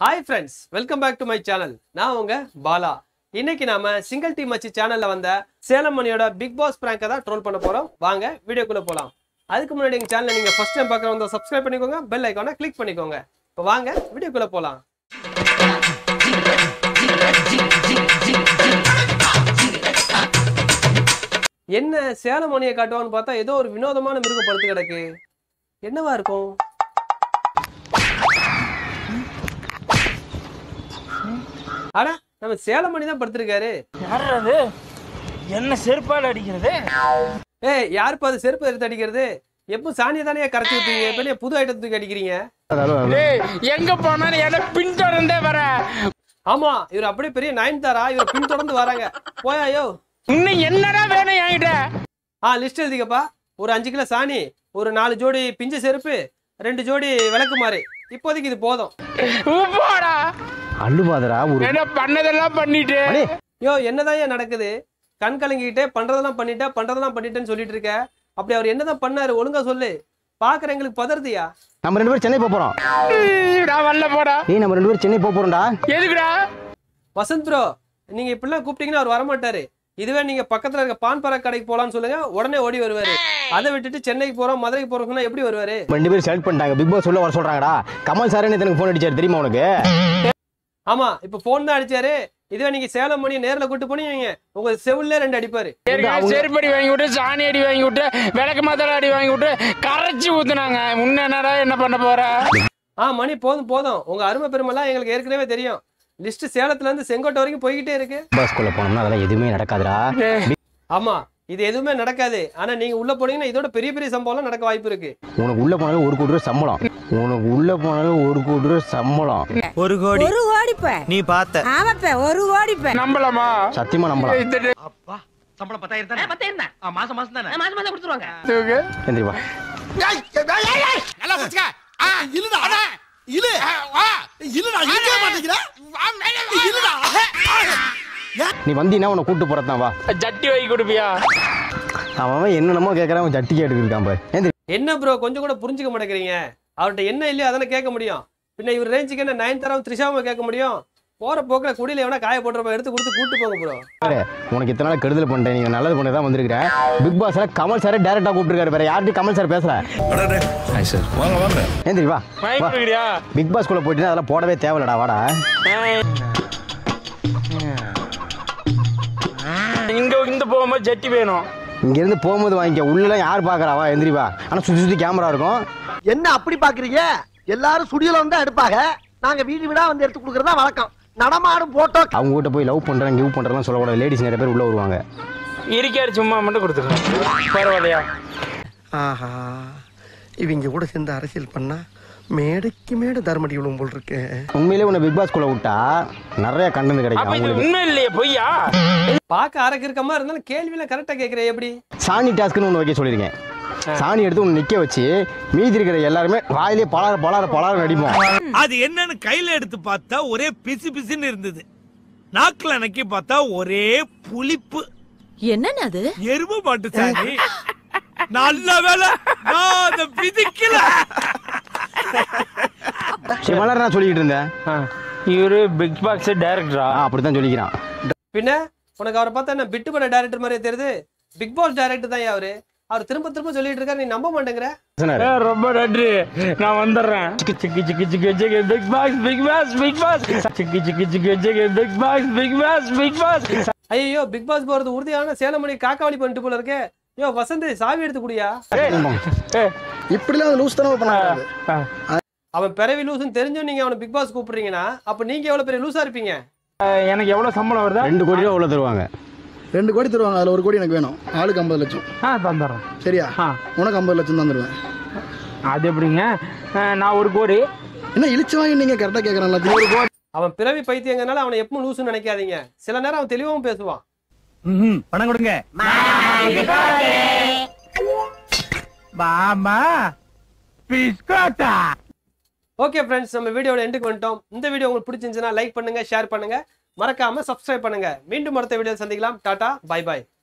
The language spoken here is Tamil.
Hi friends welcome back to my channel நான் உங்க பாலா இன்னைக்கு நாம சிங்கிள் டீம் வச்சு சேனல்ல வந்த சேலம் மணியோட பிக் பாஸ் பிராங்கை தான் ட்ரோல் பண்ண போறோம் வாங்க வீடியோக்குள்ள போலாம் அதுக்கு முன்னாடி எங்க சேனலை நீங்க ஃபர்ஸ்ட் டைம் பார்க்குறவங்க சப்ஸ்கிரைப் பண்ணிக்கோங்க பெல் ஐக்கானை கிளிக் பண்ணிக்கோங்க இப்போ வாங்க வீடியோக்குள்ள போலாம் என்ன சேலம் மணியை காட்டுவான்னு பார்த்தா ஏதோ ஒரு வினோதமான மிருகம் படுத்து கிடக்கு என்னவா இருக்கும் அட நம்ம சேலம் மணி தான் படுத்திருக்காரு யார் என்ன செருப்பால் அடிக்கிறது ஏய் யாருப்பா அது செருப்பு எடுத்து அடிக்கிறது எப்போ சாணியை தானே கரைச்சி ஊத்துவீங்க இப்போ என்ன புது ஐட்டத்தை தூக்கி அடிக்கிறீங்க டேய் எங்க போனாலும் என்ன பின்தொடர்ந்தே வர ஆமா இவர் அப்படியே பெரிய நயன்தாரா இவர் பின்தொடர்ந்து வராங்க போயாயோ இன்னும் என்னடா வேணும் என்கிட்ட ஆ லிஸ்ட் எழுதிக்கப்பா ஒரு அஞ்சு கிலோ சாணி ஒரு நாலு ஜோடி பிஞ்ச செருப்பு ரெண்டு ஜோடி விளக்குமாறு இப்போதைக்கு இது போதும் போடா அள்ளுபாதரா ஒரு என்ன பண்ணதெல்லாம் பண்ணிட்டு அடே, யோ என்னதான் ஏன் நடக்குது கண் கலங்கிக்கிட்டே பண்றதெல்லாம் பண்ணிட்டேன் பண்றதெல்லாம் பண்ணிட்டேன்னு சொல்லிட்டு இருக்க அப்படி அவர் என்னதான் பண்ணாரு ஒழுங்கா சொல்லு பாக்குற எங்களுக்கு பதறதியா நம்ம ரெண்டு பேரும் சென்னை போப் போறோம் நான் வரல போடா ஏய் நம்ம ரெண்டு பேரும் சென்னை போப் போறோம்டா எதுக்குடா வசந்த் ப்ரோ நீங்க இப்படிலாம் கூப்பிட்டீங்கன்னா அவர் வரமாட்டாரு இதுவே நீங்க பக்கத்துல இருக்க பான் பராக் கடைக்கு போலாம்னு சொல்லுங்க உடனே ஓடி வருவாரு அதை விட்டுட்டு சென்னைக்கு போறோம் மதுரைக்கு போறோம் சொன்னா எப்படி வருவாரு நம்ம ரெண்டு பேரும் செலக்ட் பண்ணிட்டாங்க பிக் பாஸ் உள்ள வர சொல்றாங்கடா கமல் சார் எனக்கு ஃபோன் அடிச்சாரு தெரியுமா உனக்கு ஆமா இப்ப போன் தான் அடிச்சாரு இதுவே நீங்க சேலம் பண்ணி நேர்ல கூட்டு போனீங்க உங்க செவில்ல ரெண்டு அடிப்பாரு ஏற்கனவே செருப்படி வாங்கி விட்டு சாணி அடி வாங்கி விட்டு விளக்கு மாத்தல அடி வாங்கி விட்டு கரைச்சி ஊத்துனாங்க முன்ன என்னடா என்ன பண்ண போற ஆ மணி போதும் போதும் உங்க அருமை பெருமெல்லாம் எங்களுக்கு ஏற்கனவே தெரியும் லிஸ்ட் சேலத்துல இருந்து செங்கோட்டை வரைக்கும் போய்கிட்டே இருக்கு பிக் பாஸ் குள்ள போனோம்னா அதெல்லாம் எதுவுமே நடக்காதுடா ஆமா இது எதுவுமே நடக்காது ஆனா நீங்க உள்ள போனீங்கன்னா இதோட பெரிய பெரிய சம்பவம்லாம் நடக்க வாய்ப்பு இருக்கு உனக்கு உள்ள போனாலும் ஒரு கோடி ரூபா சம்பளம் உனக்கு உள்ள போனாலும் ஒரு கோடி ரூபா சம்பளம் ஒரு கோடி ஒரு கோடிப்ப நீ பார்த்த ஆமாப்ப ஒரு கோடிப்ப நம்பலாமா சத்தியமா நம்பலாம் இந்த அப்பா சம்பளம் பத்தாயிரம் தானே பத்தாயிரம் தான் மாசம் மாசம் தானே மாசம் மாசம் கொடுத்துருவாங்க டேக்கு. எந்திரிப்பா நல்லா வச்சுக்க இல்லடா இல்ல இல்லடா இருக்க மாட்டேங்கிற இல்லடா நீ வந்தீங்கன்னா உன்னை கூட்டு போறதான் வா ஜட்டி வாங்கி கொடுப்பியா அவன் அவன் என்னென்னமோ கேட்கறான் அவன் ஜட்டி கேட்டு இருக்கான் பாரு ஏந்திரி என்ன ப்ரோ கொஞ்சம் கூட புரிஞ்சுக்க மாட்டேங்கிறீங்க அவர்கிட்ட என்ன இல்லையோ அதானே கேட்க முடியும் பின்ன இவர் ரேஞ்சுக்கு என்ன நயன் தரம் த்ரிஷாவும் கேட்க முடியும் போற போக்குல குடியில எவனா காய போட்டுறப்ப எடுத்து கொடுத்து கூட்டு போங்க ப்ரோ உனக்கு இத்தனை நாள் கெடுதல் பண்ணிட்டேன் நீங்க நல்லது பண்ணி தான் வந்திருக்கிறேன் பிக் பாஸ்ல கமல் சார் டேரக்டா கூப்பிட்டுருக்காரு வேற யார்கிட்டயும் கமல் சார் பேசல ஏந்திரி வா வாங்கி வா கொடுக்குறியா பிக் பாஸ் குள்ள போயிட்டு அதெல்லாம் போடவே தேவையில்லடா வாடா இங்க இந்த போகும்போது ஜட்டி வேணும் இங்க இருந்து போகும்போது வாங்கிக்க உள்ளலாம் யார் பாக்குறா வா எந்திரி வா ஆனா சுத்தி சுத்தி கேமரா இருக்கும் என்ன அப்படி பாக்குறீங்க எல்லாரும் சுடியோல வந்து எடுப்பாங்க நாங்க வீடு வீடா வந்து எடுத்து கொடுக்கறதா வழக்கம் நடமாடும் போட்டோ அவங்க கிட்ட போய் லவ் பண்றேன் கிவ் பண்றேன் சொல்லக்கூடாது லேடிஸ் நிறைய பேர் உள்ள வருவாங்க இருக்காரு சும்மா மட்டும் கொடுத்துருக்கேன் பரவாயில்லையா ஆஹா இவங்க கூட சேர்ந்து அரசியல் பண்ணா மேடைக்கு மேடை தர்மடி விழும் போல் இருக்கு உண்மையிலே உன்னை பிக் பாஸ் குள்ள விட்டா நிறைய கண்டென்ட் கிடைக்கும் அப்ப இது அவங்களுக்கு உண்மை இல்லையே பொய்யா பார்க்க அரக்கு இருக்க மாதிரி இருந்தாலும் கேள்வியெல்லாம் கரெக்டா கேட்கிறேன் எப்படி சாணி டாஸ்க்னு ஒன்று வைக்க சொல்லியிருக்கேன் சாணி எடுத்து ஒன்று நிக்க வச்சு மீதி இருக்கிற எல்லாருமே வாயிலே பலார பலார பலார நடிப்போம் அது என்னன்னு கையில எடுத்து பார்த்தா ஒரே பிசு பிசுன்னு இருந்தது நாக்குல நக்கி பார்த்தா ஒரே புளிப்பு என்னன்னு அது எருமை மாட்டு சாணி நல்ல வேலை நான் அதை பிதிக்கல சரி வளர நான் சொல்லிக்கிட்டு இருந்தேன் இவரு பிக் பாக்ஸ் டைரக்டரா ஆ, அப்படித்தான் சொல்லிக்கிறான் பின்ன உனக்கு அவரை பார்த்தா என்ன பிட்டு பட டைரக்டர் மாதிரியே தெரியுது பிக் பாஸ் டைரக்டர் தான் அவரு அவர் திரும்ப திரும்ப சொல்லிட்டு இருக்காரு நீ நம்ப மாட்டேங்கிற சொன்னாரு. ரொம்ப நன்றி நான் வந்துடுறேன் சிக்கி சிக்கி சிக்கி சிக்கி சிக்கி Bigg box Bigg Boss Bigg Boss சிக்கி சிக்கி சிக்கி சிக்கி Bigg box Bigg Boss Bigg Boss ஐயோ பிக் பாஸ் போறது உறுதியான சேலம் மணி காக்காவளி பண்ணிட்டு போல இருக்கே யோ வசந்த் சாவி எடுத்து குடியா இப்படிலாம் லூஸ் தானே பண்ணாங்க அவன் பிறவி லூசுன்னு தெரிஞ்சும் நீங்க அவனை பிக் பாஸ் கூப்பிடுறீங்கன்னா அப்ப நீங்க எவ்வளவு பெரிய லூசா இருப்பீங்க எனக்கு எவ்வளவு சம்பளம் வருதா ரெண்டு கோடி ரூபா உள்ள தருவாங்க ரெண்டு கோடி தருவாங்க அதில் ஒரு கோடி எனக்கு வேணும் ஆளுக்கு ஐம்பது லட்சம் ஆ தந்துடுறேன் சரியா ஆ உனக்கு ஐம்பது லட்சம் தான் தருவேன் அது எப்படிங்க அஹ், நான் ஒரு கோடி என்ன இழிச்சு வாங்கி நீங்கள் கரெக்டாக கேட்குறேன் எல்லாத்தையும் ஒரு கோடி அவன் பிறவி பைத்தியங்கனால அவனை எப்பவும் லூசுன்னு நினைக்காதீங்க சில நேரம் அவன் தெளிவாகவும் பேசுவான் பணம் கொடுங்க மாமா பிஸ்கோட்டா ஓகே ஃப்ரெண்ட்ஸ் நம்ம வீடியோட எண்டுக்கு வந்துட்டோம் இந்த வீடியோ உங்களுக்கு பிடிச்சிருந்துச்சுன்னா லைக் பண்ணுங்க ஷேர் பண்ணுங்க மறக்காம சப்ஸ்கிரைப் பண்ணுங்க மீண்டும் அடுத்த வீடியோ சந்திக்கலாம் டாடா பை பாய்